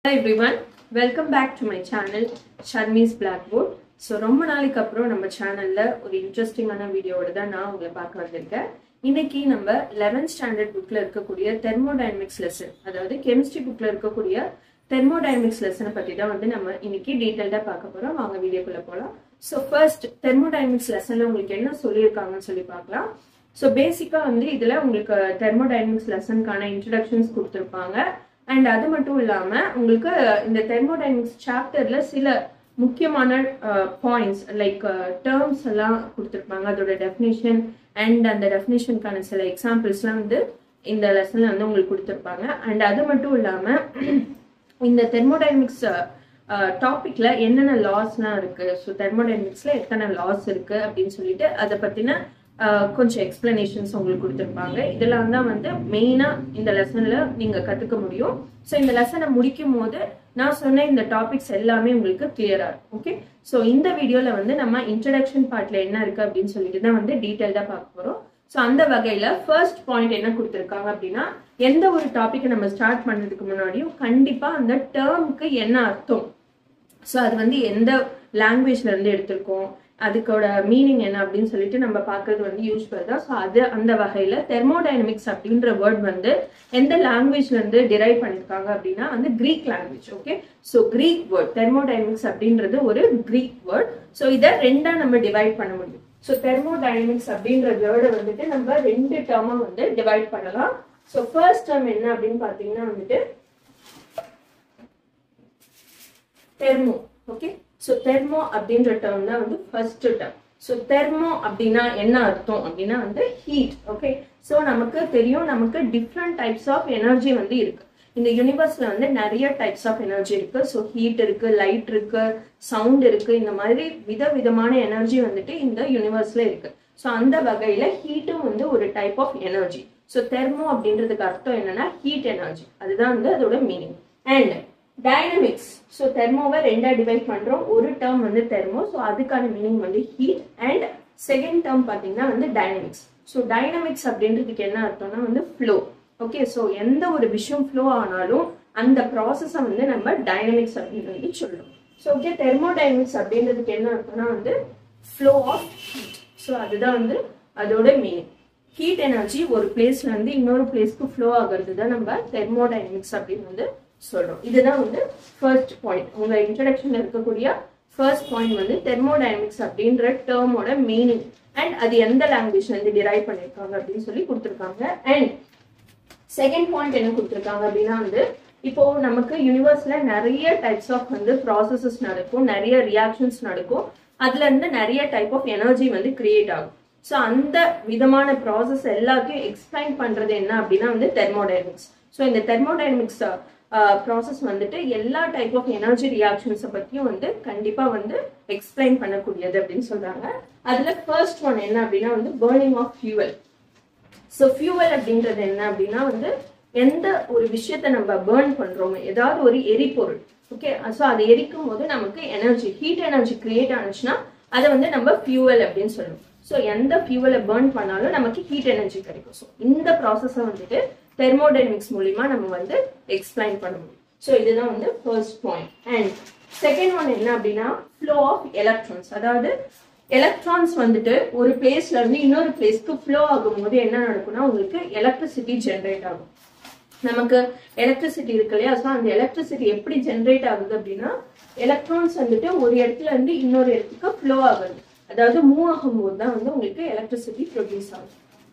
Hi everyone, welcome back to my channel Sharmi's Blackboard. So ரொம்ப நாளைக்கு அப்புறம் நம்ம சேனல்ல ஒரு இன்ட்ரெஸ்டிங்கான வீடியோவோட தான் நான் உங்களை பார்க்க வந்திருக்கேன் இன்னைக்கு நம்ம லெவன்த் ஸ்டாண்டர்ட் புக்ல இருக்கக்கூடிய தெர்மோடைனமிக்ஸ் லெசன் அதாவது கெமிஸ்ட்ரி புக்ல இருக்கக்கூடிய தெர்மோடைனமிக்ஸ் லெசனை பத்தி தான் வந்து நம்ம இன்னைக்கு டீட்டெயில்டா பார்க்க போறோம் வாங்க வீடியோக்குள்ள போகலாம் ஸோ ஃபர்ஸ்ட் தெர்மோடைனமிக்ஸ் லெசன்ல உங்களுக்கு என்ன சொல்லியிருக்காங்கன்னு சொல்லி பார்க்கலாம் ஸோ பேசிக்கா வந்து இதுல உங்களுக்கு தெர்மோடைனமிக்ஸ் லெசனுக்கான இன்ட்ரடக்ஷன்ஸ் கொடுத்துருப்பாங்க அண்ட் அது மட்டும் இல்லாம உங்களுக்கு இந்த தெர்மோடைனமிக்ஸ் சாப்டர்ல சில முக்கியமான பாயிண்ட்ஸ் லைக் டேர்ம்ஸ் எல்லாம் கொடுத்துருப்பாங்க அதோட டெஃபினேஷன் அண்ட் அந்த டெஃபினேஷனுக்கான சில எக்ஸாம்பிள்ஸ்லாம் வந்து இந்த லெசன்ல வந்து உங்களுக்கு கொடுத்துருப்பாங்க அண்ட் அது மட்டும் இல்லாம இந்த தெர்மோடைனமிக்ஸ் டாபிக்ல என்னென்ன லாஸ்லாம் இருக்கு ஸோ தெர்மோடைனமிக்ஸ்ல எத்தனை லாஸ் இருக்கு அப்படின்னு சொல்லிட்டு அதை பத்தின கொஞ்சம் எக்ஸ்பிளனேஷன்ஸ் உங்களுக்கு கொடுத்துருப்பாங்க இதெல்லாம் தான் வந்து மெயினா இந்த லெசன்ல நீங்க கத்துக்க முடியும் ஸோ இந்த லெசனை முடிக்கும் போது நான் சொன்ன இந்த டாபிக்ஸ் எல்லாமே உங்களுக்கு கிளியரா இருக்கும் ஓகே ஸோ இந்த வீடியோல வந்து நம்ம இன்ட்ரடக்ஷன் பார்ட்ல என்ன இருக்கு அப்படின்னு சொல்லிட்டு தான் வந்து டீட்டெயில்டா பார்க்க போறோம் ஸோ அந்த வகையில ஃபர்ஸ்ட் பாயிண்ட் என்ன கொடுத்துருக்காங்க அப்படின்னா எந்த ஒரு டாபிக்கை நம்ம ஸ்டார்ட் பண்ணதுக்கு முன்னாடியும் கண்டிப்பா அந்த டேர்முக்கு என்ன அர்த்தம் ஸோ அது வந்து எந்த லாங்குவேஜ்ல இருந்து எடுத்திருக்கோம் அதுக்கோட மீனிங் என்ன அப்படின்னு சொல்லிட்டு நம்ம பார்க்கறது வந்து யூஸ்ஃபுல் தான் ஸோ அது அந்த வகையில தெர்மோடைனமிக்ஸ் அப்படின்ற வேர்ட் வந்து எந்த லாங்குவேஜ்ல இருந்து டிரைவ் பண்ணிருக்காங்க அப்படின்னா வந்து Greek language okay so Greek word thermodynamics அப்படின்றது ஒரு கிரீக் வேர்ட் ஸோ இதை ரெண்டா நம்ம டிவைட் பண்ண முடியும் ஸோ தெர்மோடைனமிக்ஸ் அப்படின்ற வேர்டை வந்துட்டு நம்ம ரெண்டு டேர்மா வந்து டிவைட் பண்ணலாம் ஸோ ஃபர்ஸ்ட் டேர்ம் என்ன அப்படின்னு பார்த்தீங்கன்னா வந்துட்டு தெர்மோ ஓகே ஸோ தெர்மோ அப்படின்ற டேர்ம் தான் வந்து ஃபர்ஸ்ட் டேர்ம் ஸோ தெர்மோ அப்படின்னா என்ன அர்த்தம் அப்படின்னா வந்து ஹீட் ஓகே ஸோ நமக்கு தெரியும் நமக்கு டிஃப்ரெண்ட் டைப்ஸ் ஆஃப் எனர்ஜி வந்து இருக்கு இந்த யூனிவர்ஸ்ல வந்து நிறைய டைப்ஸ் ஆஃப் எனர்ஜி இருக்கு ஸோ ஹீட் இருக்கு லைட் இருக்கு சவுண்ட் இருக்கு இந்த மாதிரி வித விதமான எனர்ஜி வந்துட்டு இந்த யூனிவர்ஸ்ல இருக்கு ஸோ அந்த வகையில ஹீட்டும் வந்து ஒரு type of energy so thermo அப்படின்றதுக்கு அர்த்தம் என்னன்னா ஹீட் எனர்ஜி அதுதான் வந்து அதோட மீனிங் அண்ட் டைனமிக்ஸ் ஸோ தெர்மோவை ரெண்டா டிவைட் பண்றோம் ஒரு டேர்ம் வந்து தெர்மோ ஸோ அதுக்கான மீனிங் வந்து ஹீட் அண்ட் செகண்ட் டேர்ம் பார்த்தீங்கன்னா வந்து டைனமிக்ஸ் ஸோ டைனமிக்ஸ் அப்படின்றதுக்கு என்ன அர்த்தம்னா வந்து ஃப்ளோ ஓகே ஸோ எந்த ஒரு விஷயம் ஃப்ளோ ஆனாலும் அந்த ப்ராசஸை வந்து நம்ம டைனமிக்ஸ் அப்படின்னு வந்து சொல்லுவோம் ஸோ ஓகே தெர்மோடைனமிக்ஸ் அப்படின்றதுக்கு என்ன அர்த்தம்னா வந்து ஃப்ளோ ஆஃப் ஹீட் ஸோ அதுதான் வந்து அதோட மீனிங் ஹீட் எனர்ஜி ஒரு பிளேஸ்ல இருந்து இன்னொரு பிளேஸ்க்கு ஃப்ளோ ஆகுறது தான் நம்ம தெர்மோடைனமிக்ஸ் அப்படின்னு வந்து சொல்றோம் இதுதான் வந்து ஃபர்ஸ்ட் பாயிண்ட் உங்க இன்ட்ரடக்ஷன்ல இருக்கக்கூடிய ஃபர்ஸ்ட் பாயிண்ட் வந்து தெர்மோடைனமிக்ஸ் அப்படின்ற டேர்மோட மீனிங் அண்ட் அது எந்த லாங்குவேஜ்ல இருந்து டிரைவ் பண்ணிருக்காங்க அப்படின்னு சொல்லி கொடுத்துருக்காங்க அண்ட் செகண்ட் பாயிண்ட் என்ன கொடுத்துருக்காங்க அப்படின்னா வந்து இப்போ நமக்கு யூனிவர்ஸ்ல நிறைய டைப்ஸ் ஆஃப் வந்து ப்ராசஸஸ் நடக்கும் நிறைய ரியாக்ஷன்ஸ் நடக்கும் அதுல இருந்து நிறைய டைப் ஆஃப் எனர்ஜி வந்து கிரியேட் ஆகும் ஸோ அந்த விதமான ப்ராசஸ் எல்லாத்தையும் எக்ஸ்பிளைன் பண்றது என்ன அப்படின்னா வந்து தெர்மோடைனமிக்ஸ் ஸோ இந்த தெர்மோடைனமிக்ஸ் ப்ராசஸ் வந்துட்டு எல்லா டைப் ஆஃப் எனர்ஜி ரியாக்ஷன்ஸை பற்றியும் வந்து கண்டிப்பாக வந்து எக்ஸ்பிளைன் பண்ணக்கூடியது அப்படின்னு சொல்றாங்க அதுல ஃபர்ஸ்ட் ஒன் என்ன அப்படின்னா வந்து burning of fuel so fuel அப்படின்றது என்ன அப்படின்னா வந்து எந்த ஒரு விஷயத்த நம்ம பேர்ன் பண்றோமோ ஏதாவது ஒரு எரிபொருள் ஓகே ஸோ அதை எரிக்கும் போது நமக்கு எனர்ஜி ஹீட் எனர்ஜி கிரியேட் ஆனிச்சுன்னா அதை வந்து நம்ம ஃபியூவல் அப்படின்னு சொல்லுவோம் ஸோ எந்த ஃபியூவலை பேர்ன் பண்ணாலும் நமக்கு ஹீட் எனர்ஜி கிடைக்கும் ஸோ இந்த ப்ராசஸை வந்துட்டு தெர்மோடைனமிக்ஸ் மூலியமா நம்ம வந்து எக்ஸ்பிளைன் பண்ண முடியும் ஸோ இதுதான் வந்து first point and second one என்ன அப்படின்னா ஃப்ளோ ஆஃப் எலக்ட்ரான்ஸ் அதாவது எலக்ட்ரான்ஸ் வந்துட்டு ஒரு பிளேஸ்ல இருந்து இன்னொரு பிளேஸ்க்கு ஃப்ளோ ஆகும்போது என்ன நடக்கும்னா உங்களுக்கு எலக்ட்ரிசிட்டி ஜென்ரேட் ஆகும் நமக்கு எலக்ட்ரிசிட்டி இருக்கு இல்லையா ஸோ அந்த எலக்ட்ரிசிட்டி எப்படி ஜென்ரேட் ஆகுது அப்படின்னா எலக்ட்ரான்ஸ் வந்துட்டு ஒரு இடத்துல இருந்து இன்னொரு இடத்துக்கு ஃப்ளோ ஆகுது அதாவது மூவ் ஆகும்போது தான் வந்து உங்களுக்கு எலக்ட்ரிசிட்டி ப்ரொடியூஸ் ஆகும்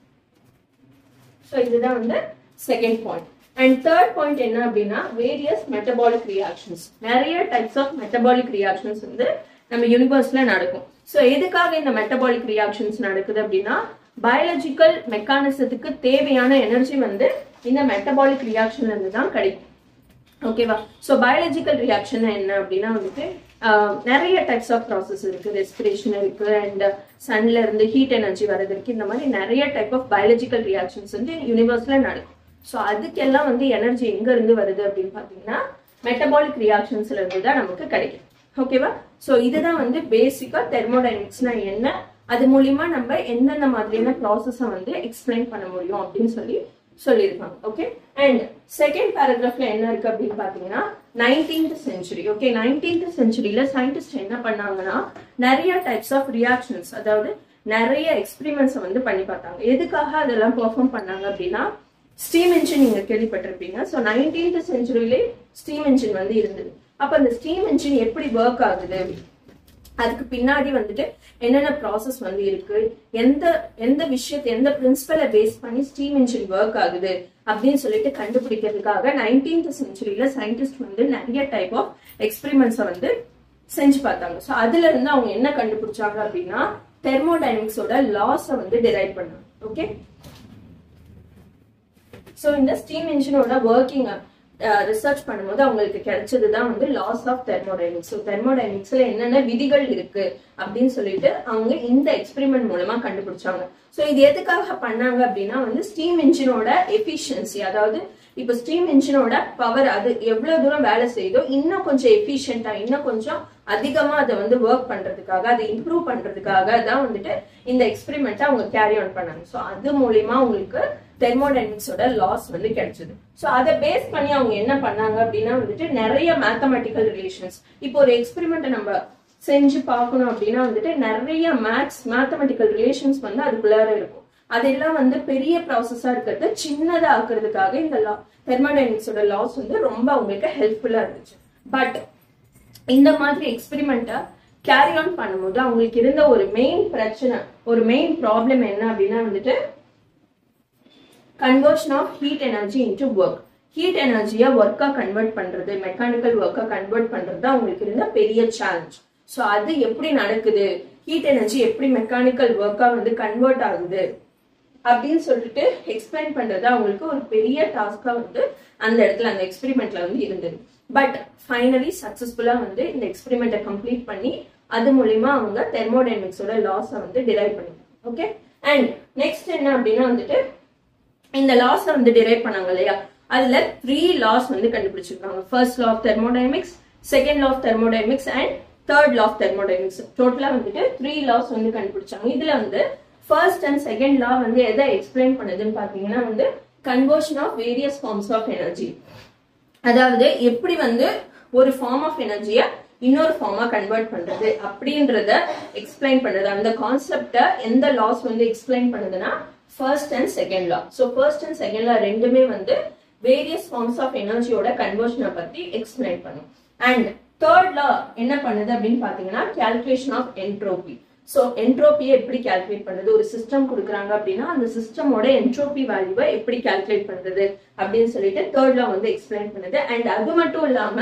ஸோ இதுதான் வந்து second point and third point என்ன அப்படின்னா வேரியஸ் மெட்டபாலிக் ரியாக்ஷன்ஸ் நிறைய டைப்ஸ் ஆஃப் மெட்டபாலிக் ரியாக்ஷன்ஸ் வந்து நம்ம யூனிவர்ஸ்ல நடக்கும் ஸோ எதுக்காக இந்த மெட்டபாலிக் ரியாக்ஷன்ஸ் நடக்குது அப்படின்னா பயாலஜிக்கல் மெக்கானிசத்துக்கு தேவையான எனர்ஜி வந்து இந்த மெட்டபாலிக் ரியாக்ஷன்ல இருந்து தான் கிடைக்கும் ஓகேவா ஸோ பயாலஜிக்கல் ரியாக்ஷன் என்ன அப்படின்னா வந்துட்டு நிறைய டைப்ஸ் ஆஃப் ப்ராசஸ் இருக்கு ரெஸ்பிரேஷன் இருக்கு அண்ட் சன்ல இருந்து ஹீட் எனர்ஜி வர்றது இருக்கு இந்த மாதிரி நிறைய டைப் ஆஃப் பயாலஜிக்கல் ரியாக்ஷன்ஸ் வந்து யூனிவர்ஸ்ல நடக்கும் ஸோ அதுக்கெல்லாம் வந்து எனர்ஜி எங்க இருந்து வருது அப்படின்னு பாத்தீங்கன்னா மெட்டபாலிக் ரியாக்ஷன்ஸ்ல இருந்து தான் நமக்கு கிடைக்கும் ஓகேவா ஸோ இதுதான் வந்து பேசிக்கா தெர்மோடைனமிக்ஸ்னா என்ன அது மூலியமா நம்ம எந்தெந்த மாதிரியான ப்ராசஸை வந்து எக்ஸ்பிளைன் பண்ண முடியும் அப்படின்னு சொல்லி சொல்லியிருக்காங்க ஓகே அண்ட் செகண்ட் பேராகிராஃப்ல என்ன இருக்கு அப்படின்னு பாத்தீங்கன்னா நைன்டீன்த் செஞ்சுரி ஓகே நைன்டீன்த் செஞ்சுரியில சயின்டிஸ்ட் என்ன பண்ணாங்கன்னா நிறைய டைப்ஸ் ஆஃப் ரியாக்ஷன்ஸ் அதாவது நிறைய எக்ஸ்பிரிமெண்ட்ஸ் வந்து பண்ணி பார்த்தாங்க எதுக்காக அதெல்லாம் பெர்ஃபார்ம் பண்ணாங்க அப்படின்னா ஸ்டீம் இன்ஜின் நீங்க கேள்விப்பட்டிருப்பீங்க ஸோ நைன்டீன்த் செஞ்சுரியிலே ஸ்டீம் இன்ஜின் வந்து இருந்தது அப்ப அந்த ஸ்டீம் இன்ஜின் எப்படி ஒர்க் ஆகுது அதுக்கு பின்னாடி வந்துட்டு என்னென்ன ப்ராசஸ் வந்து இருக்கு எந்த எந்த விஷயத்தை எந்த பிரின்சிபலை பேஸ் பண்ணி ஸ்டீம் இன்ஜின் ஒர்க் ஆகுது அப்படின்னு சொல்லிட்டு கண்டுபிடிக்கிறதுக்காக நைன்டீன்த் செஞ்சுரியில சயின்டிஸ்ட் வந்து நிறைய டைப் ஆஃப் எக்ஸ்பெரிமெண்ட்ஸை வந்து செஞ்சு பார்த்தாங்க ஸோ அதுல இருந்து அவங்க என்ன கண்டுபிடிச்சாங்க அப்படின்னா தெர்மோடைனமிக்ஸோட லாஸை வந்து டிரைவ் பண்ணாங்க ஓகே ஸோ இந்த ஸ்டீம் இன்ஜினோட ஒர்க்கிங் ரிசர்ச் பண்ணும்போது அவங்களுக்கு கிடைச்சது தான் வந்து லாஸ் ஆஃப் தெர்மோடைனிக்ஸ் ஸோ தெர்மோடைனிக்ஸ்ல என்னென்ன விதிகள் இருக்கு அப்படின்னு சொல்லிட்டு அவங்க இந்த எக்ஸ்பெரிமெண்ட் மூலமா கண்டுபிடிச்சாங்க ஸோ இது எதுக்காக பண்ணாங்க அப்படின்னா வந்து ஸ்டீம் இன்ஜினோட எஃபிஷியன்சி அதாவது இப்போ ஸ்டீம் இன்ஜினோட பவர் அது எவ்வளவு தூரம் வேலை செய்யுதோ இன்னும் கொஞ்சம் எஃபிஷியண்டா இன்னும் கொஞ்சம் அதிகமா அதை வந்து ஒர்க் பண்றதுக்காக அதை இம்ப்ரூவ் பண்றதுக்காக தான் வந்துட்டு இந்த எக்ஸ்பெரிமெண்ட்டை அவங்க கேரி ஆன் பண்ணாங்க ஸோ அது மூலியமா உங்களுக்கு தெர்மோடைனமிக்ஸோட லாஸ் வந்து கிடைச்சது ஸோ அதை பேஸ் பண்ணி அவங்க என்ன பண்ணாங்க அப்படின்னா வந்துட்டு நிறைய மேத்தமெட்டிக்கல் ரிலேஷன்ஸ் இப்போ ஒரு எக்ஸ்பெரிமெண்ட்டை நம்ம செஞ்சு பார்க்கணும் அப்படின்னா வந்துட்டு நிறைய மேத்ஸ் மேத்தமெட்டிக்கல் ரிலேஷன்ஸ் வந்து அதுக்குள்ளார இருக்கும் அதெல்லாம் வந்து பெரிய ப்ராசஸா இருக்கிறது சின்னதா ஆக்குறதுக்காக இந்த லா தெர்மோடைனமிக்ஸோட லாஸ் வந்து ரொம்ப அவங்களுக்கு ஹெல்ப்ஃபுல்லா இருந்துச்சு பட் இந்த மாதிரி எக்ஸ்பெரிமெண்ட்டை கேரி ஆன் பண்ணும்போது அவங்களுக்கு இருந்த ஒரு மெயின் பிரச்சனை ஒரு மெயின் ப்ராப்ளம் என்ன அப்படின்னா வந்துட்டு conversion of heat energy into work heat எனர்ஜியை ஒர்க்கா கன்வெர்ட் பண்றது மெக்கானிக்கல் ஒர்க்கா கன்வெர்ட் பண்றது அவங்களுக்கு இருந்த பெரிய சேலஞ்ச் ஸோ அது எப்படி நடக்குது ஹீட் எனர்ஜி எப்படி மெக்கானிக்கல் ஒர்க்கா வந்து கன்வெர்ட் ஆகுது அப்படின்னு சொல்லிட்டு எக்ஸ்பிளைன் பண்றது அவங்களுக்கு ஒரு பெரிய டாஸ்கா வந்து அந்த இடத்துல அந்த எக்ஸ்பெரிமெண்ட்ல வந்து இருந்தது பட் ஃபைனலி சக்சஸ்ஃபுல்லா வந்து இந்த எக்ஸ்பெரிமெண்ட்டை கம்ப்ளீட் பண்ணி அது மூலியமா அவங்க தெர்மோடைனமிக்ஸோட லாஸை வந்து டிரைவ் பண்ணிட்டாங்க ஓகே அண்ட் நெக்ஸ்ட் என்ன அப்படின்னா வந்துட்டு இந்த லாஸை வந்து டிரைவ் பண்ணாங்க இல்லையா அதுல த்ரீ லாஸ் வந்து கண்டுபிடிச்சிருக்காங்க first law of thermodynamics second law of thermodynamics and third law of thermodynamics டோட்டலா வந்துட்டு த்ரீ லாஸ் வந்து கண்டுபிடிச்சாங்க இதுல வந்து ஃபர்ஸ்ட் அண்ட் செகண்ட் லா வந்து எதை எக்ஸ்பிளைன் பண்ணுதுன்னு பாத்தீங்கன்னா வந்து conversion of various forms of energy அதாவது எப்படி வந்து ஒரு ஃபார்ம் ஆஃப் எனர்ஜியை இன்னொரு ஃபார்மா கன்வெர்ட் பண்றது அப்படின்றத எக்ஸ்பிளைன் பண்ணுது அந்த கான்செப்டை எந்த லாஸ் வந்து எக்ஸ்பிளைன் பண்ணுதுன்னா first and second law so first and second law ரெண்டுமே வந்து வேரியஸ் ஃபார்ம்ஸ் ஆஃப் எனர்ஜியோட கன்வர்ஷனை பத்தி எக்ஸ்பிளைன் பண்ணும் அண்ட் தேர்ட் லா என்ன பண்ணுது அப்படின்னு பாத்தீங்கன்னா கால்குலேஷன் ஆஃப் என்ட்ரோபி ஸோ என்ட்ரோபியை எப்படி கால்குலேட் பண்றது ஒரு சிஸ்டம் கொடுக்குறாங்க அப்படின்னா அந்த சிஸ்டமோட என்ட்ரோபி வேல்யூவை எப்படி கால்குலேட் பண்றது அப்படின்னு சொல்லிட்டு தேர்ட் லா வந்து எக்ஸ்பிளைன் பண்ணுது அண்ட் அது மட்டும் இல்லாம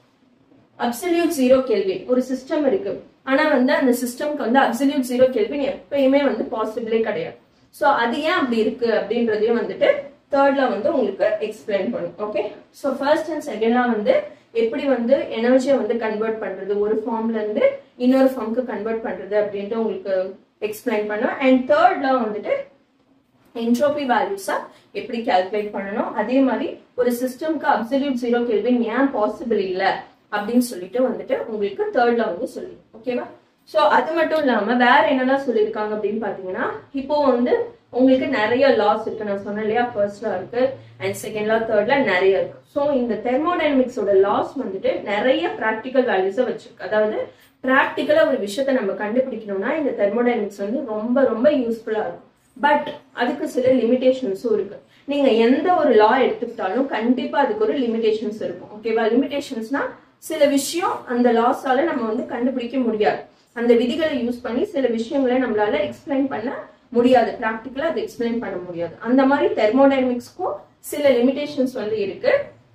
அப்சல்யூட் ஜீரோ கெல்வின் ஒரு சிஸ்டம் இருக்கு ஆனா வந்து அந்த சிஸ்டம்க்கு வந்து அப்சல்யூட் ஜீரோ கெல்வின் எப்பயுமே வந்து பாசிபிளே கிடையாது ஸோ அது ஏன் அப்படி இருக்கு அப்படின்றதையும் வந்துட்டு தேர்ட்ல வந்து உங்களுக்கு எக்ஸ்பிளைன் பண்ணும் ஓகே ஸோ ஃபர்ஸ்ட் அண்ட் செகண்ட்ல வந்து எப்படி வந்து எனர்ஜியை வந்து கன்வெர்ட் பண்றது ஒரு ஃபார்ம்ல இருந்து இன்னொரு ஃபார்முக்கு கன்வெர்ட் பண்றது அப்படின்ட்டு உங்களுக்கு எக்ஸ்பிளைன் பண்ணும் அண்ட் தேர்ட்ல வந்துட்டு என்ட்ரோபி வேல்யூஸா எப்படி கால்குலேட் பண்ணணும் அதே மாதிரி ஒரு சிஸ்டம்க்கு அப்சல்யூட் ஜீரோ கெல்வின் ஏன் பாசிபிள் இல்ல அப்படின்னு சொல்லிட்டு வந்துட்டு உங்களுக்கு தேர்ட்ல வந்து சொல்லி ஓகேவா சோ அது மட்டும் இல்லாம வேற என்னெல்லாம் சொல்லியிருக்காங்க அப்படின்னு பாத்தீங்கன்னா இப்போ வந்து உங்களுக்கு நிறைய லாஸ் இருக்கு நான் சொன்னேன் இல்லையா ஃபர்ஸ்ட் லா இருக்கு and second law third law நிறைய இருக்கு ஸோ இந்த தெர்மோடைனமிக்ஸோட லாஸ் வந்துட்டு நிறைய ப்ராக்டிக்கல் வேல்யூஸை வச்சிருக்கு அதாவது ப்ராக்டிக்கலா ஒரு விஷயத்த நம்ம கண்டுபிடிக்கணும்னா இந்த தெர்மோடைனமிக்ஸ் வந்து ரொம்ப ரொம்ப யூஸ்ஃபுல்லா இருக்கும் பட் அதுக்கு சில லிமிடேஷன்ஸும் இருக்கு நீங்க எந்த ஒரு லா எடுத்துக்கிட்டாலும் கண்டிப்பா அதுக்கு ஒரு லிமிடேஷன்ஸ் இருக்கும் ஓகேவா லிமிடேஷன்ஸ்னா சில விஷயம் அந்த லாஸால நம்ம வந்து கண்டுபிடிக்க முடியாது அந்த விதிகளை யூஸ் பண்ணி சில விஷயங்களை நம்மளால எக்ஸ்பிளைன் பண்ண முடியாது ப்ராக்டிக்கலா அதை எக்ஸ்பிளைன் பண்ண முடியாது அந்த மாதிரி தெர்மோடைனமிக்ஸ்க்கும் சில லிமிடேஷன்ஸ் வந்து இருக்கு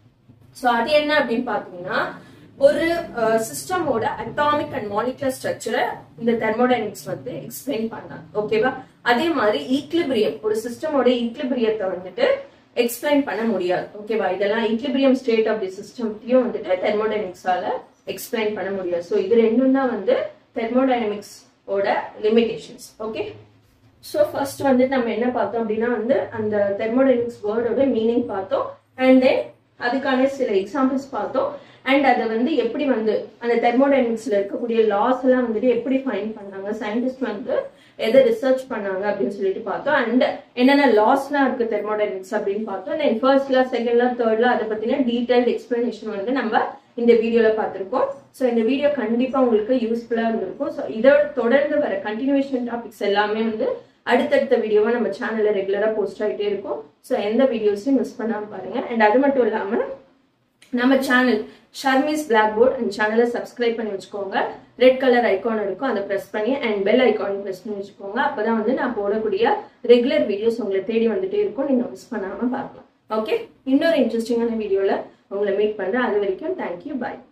ஸோ அது என்ன அப்படின்னு பாத்தீங்கன்னா ஒரு சிஸ்டமோட அட்டாமிக் அண்ட் மாலிகுலர் ஸ்ட்ரக்சரை இந்த தெர்மோடைனமிக்ஸ் வந்து எக்ஸ்பிளைன் பண்ணாங்க ஓகேவா அதே மாதிரி ஈக்லிபிரியம் ஒரு சிஸ்டமோட ஈக்லிபிரியத்தை வந்துட்டு எக்ஸ்பிளைன் பண்ண முடியாது ஓகேவா இதெல்லாம் ஈக்லிபிரியம் ஸ்டேட் ஆஃப் தி சிஸ்டம்த்தையும் வந்துட்டு தெர்மோடைனமிக்ஸால எக்ஸ்பிளைன் பண்ண முடியாது ஸோ இது ரெண்டும் தான் வந்து தெர்மோடைனமிக்ஸ் ஓட லிமிடேஷன்ஸ் ஓகே ஸோ ஃபர்ஸ்ட் வந்து நம்ம என்ன பார்த்தோம் அப்படின்னா வந்து அந்த தெர்மோடைனமிக்ஸ் வேர்டோட மீனிங் பார்த்தோம் அண்ட் தென் அதுக்கான சில எக்ஸாம்பிள்ஸ் பார்த்தோம் அண்ட் அதை வந்து எப்படி வந்து அந்த தெர்மோடைனமிக்ஸ்ல இருக்கக்கூடிய லாஸ் எல்லாம் வந்துட்டு எப்படி ஃபைன் பண்ணாங்க சயின்டிஸ்ட் வந்து எதை ரிசர்ச் பண்ணாங்க அப்படின்னு சொல்லிட்டு பார்த்தோம் அண்ட் என்னென்ன லாஸ்லாம் இருக்கு தெர்மோடைனமிக்ஸ் அப்படின்னு பார்த்தோம் தென் ஃபர்ஸ்ட்ல செகண்ட்ல தேர்ட்ல அதை பத்தின டீடைல்டு எக்ஸ்பிளனேஷன் வந்து நம்ம இந்த வீடியோல பார்த்திருக்கோம் ஸோ இந்த வீடியோ கண்டிப்பா உங்களுக்கு யூஸ்ஃபுல்லா இருந்திருக்கும் ஸோ இதோட தொடர்ந்து வர கண்டினியூஷன் டாபிக்ஸ் எல்லாமே வந்து அடுத்தடுத்த வீடியோவா நம்ம சேனல்ல ரெகுலரா போஸ்ட் ஆகிட்டே இருக்கும் ஸோ எந்த வீடியோஸையும் மிஸ் பண்ணாம பாருங்க அண்ட் அது மட்டும் இல்லாம நம்ம சேனல் ஷர்மிஸ் பிளாக் போர்ட் அந்த சேனலை சப்ஸ்கிரைப் பண்ணி வச்சுக்கோங்க ரெட் கலர் ஐகான் இருக்கும் அதை ப்ரெஸ் பண்ணி அண்ட் பெல் ஐகான் ப்ரெஸ் பண்ணி வச்சுக்கோங்க அப்பதான் வந்து நான் போடக்கூடிய ரெகுலர் வீடியோஸ் உங்களை தேடி வந்துட்டே இருக்கும் நீங்க மிஸ் பண்ணாம பார்க்கலாம் ஓகே இன்னொரு இன்ட்ரெஸ்டிங்கான வீடியோல உங்களை மீட் பண்றேன் அது வரைக்கும் தேங்க்யூ பாய்